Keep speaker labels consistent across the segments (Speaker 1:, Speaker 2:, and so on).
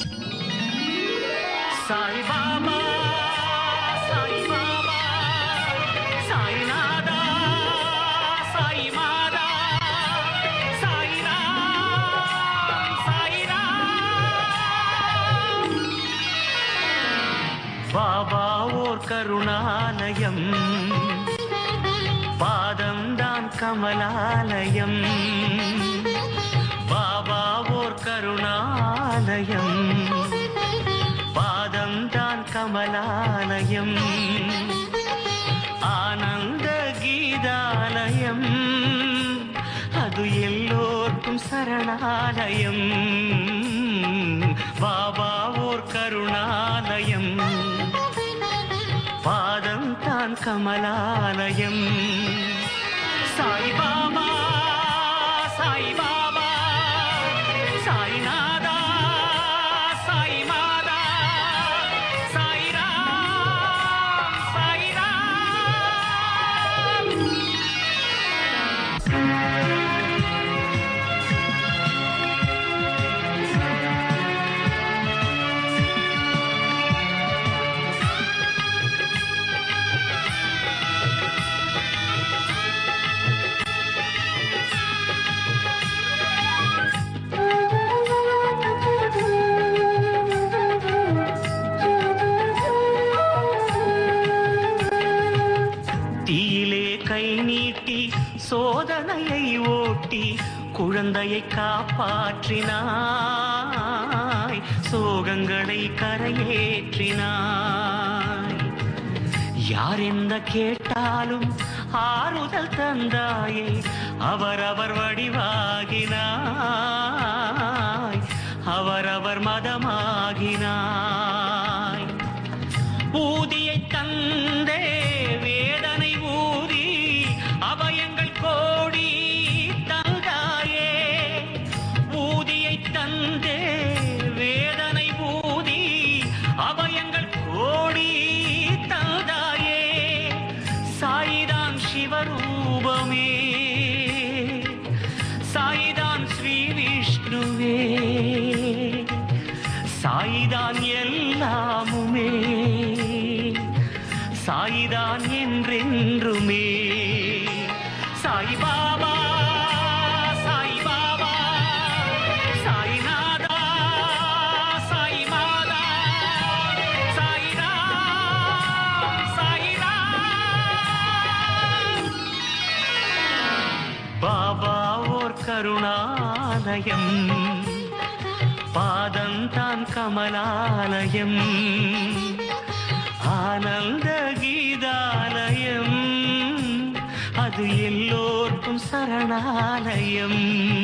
Speaker 1: சாய்பாபா சாய்பாபா சாய்நாதா சாய்மாதா சாய்ராம் சாய்ராம் பாபா ஓர் கருணாலயம் பாதம்தான் கமலாலயம் பாபா ஓர் கருணாலயம் பாதம்தான் கமலாலயம் ஆனந்த கீதாலயம் அது எல்லோர்க்கும் சரணாலயம் பாபா ஓர் கருணாலயம் பாதம் தான் கமலாலயம் சாய்பாபா சாய்பாபா சாய்நாதா சாய்மாதா சாய்ராம் சாய்ராம் தீயிலே கை நீட்டி சோதனையை ஓட்டி குழந்தையை காப்பாற்றினாய் சோகங்களை கரையேற்றினாய் யார் எந்த கேட்டாலும் ஆறுதல் தந்தாயே அவரவர் வடிவாகினாய் அவரவர் மதமாகினாய் ஊதியை தந்தே வேதனை ஊதி அபயங்கள் கோடி தந்தாயே ஊதியை தந்தே வேதனை ஊதி அபயங்கள் கோடி தந்தாயே சாயிதான் சிவரூபமே சாயிதான் ஸ்ரீ விஷ்ணுவே சாயிதான் எல்லாமுமே சாயிதான் என்றென்றுமே சாய்பாபா சாய்பாபா சாய்நாதா சாய்மாதா சாய்ராம் சாய்ராம் பாபா ஓர் கருணாலயம் பாதந்தான் கமலாலயம் ஆனந்த கீதாலயம் அது எல்லோர்க்கும் சரணாலயம்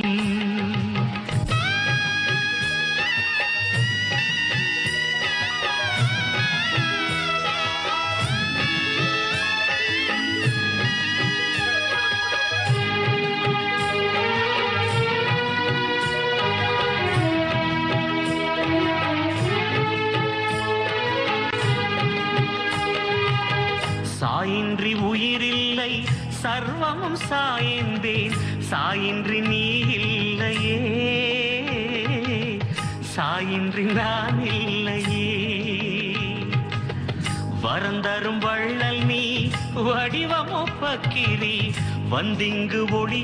Speaker 1: சாயின்றி உயிரில்லை சர்வமும் சாய்ந்தேன் சாயின்றி நீ இல்லையே சாயின்றி நான் இல்லையே வரந்தரும் வள்ளல் நீ வடிவமோ பக்கிரி வந்திங்கு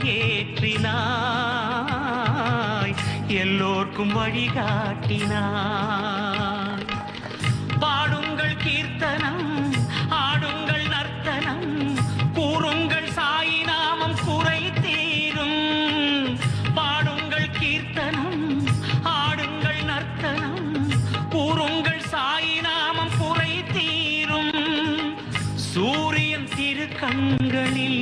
Speaker 1: ஒளியேற்றினாய் எல்லோர்க்கும் வழிகாட்டினாய் பாடுங்கள் கீர்த்தனம் ஆடுங்கள் நர்த்தனம் கூறுங்கள் சாயி நாமம் குறை தீரும் பாடுங்கள் கீர்த்தனம் ஆடுங்கள் நர்த்தனம் கூறுங்கள் சாயி நாமம் குறை தீரும் சூரியன் திரு கண்களில்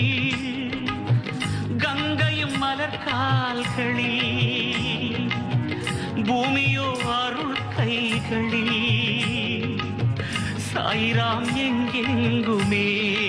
Speaker 1: கங்கையும் மலர் கால்களில் பூமியோ அருள் கைகளில் சாய்ராம் எங்கெங்குமே